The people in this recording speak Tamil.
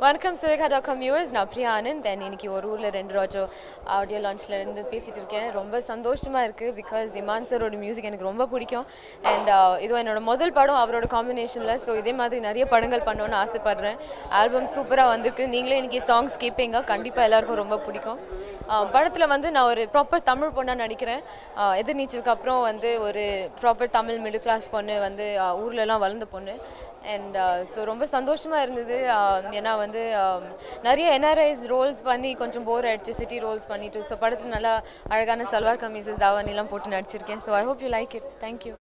வணக்கம் சுரேகா டாட் காம் வியூவர்ஸ் நான் பிரியா ஆனந்த் அண்ட் இன்னைக்கு ஒரு ஊரில் ரெண்டு ரோஜோ ஆடியோ லான்ச்சில் இருந்து பேசிகிட்டு இருக்கேன் ரொம்ப சந்தோஷமாக இருக்குது பிகாஸ் இமான் சரோட மியூசிக் எனக்கு ரொம்ப பிடிக்கும் அண்ட் இது என்னோட முதல் படம் அவரோட காம்பினேஷனில் ஸோ இதே மாதிரி நிறைய படங்கள் பண்ணணும்னு ஆசைப்பட்றேன் ஆல்பம் சூப்பராக வந்திருக்கு நீங்களே இன்னைக்கு சாங்ஸ் கேட்பீங்க கண்டிப்பாக எல்லாருக்கும் ரொம்ப பிடிக்கும் படத்தில் வந்து நான் ஒரு ப்ராப்பர் தமிழ் பொண்ணாக நடிக்கிறேன் ஆஹ் எதிர்நீச்சலுக்கு அப்புறம் வந்து ஒரு ப்ராப்பர் தமிழ் மிடில் கிளாஸ் பொண்ணு வந்து ஆஹ் ஊர்லலாம் வளர்ந்த பொண்ணு அண்ட் ஸோ ரொம்ப சந்தோஷமாக இருந்தது ஆஹ் ஏன்னா வந்து ஆஹ் நிறைய என்ஆர்ஐஸ் ரோல்ஸ் பண்ணி கொஞ்சம் போர் ஆயிடுச்சு சிட்டி ரோல்ஸ் பண்ணிட்டு ஸோ படத்தில் நல்லா அழகான சல்வார் கமீசஸ் தாவானிலாம் போட்டு நடிச்சிருக்கேன் so I hope you like it thank you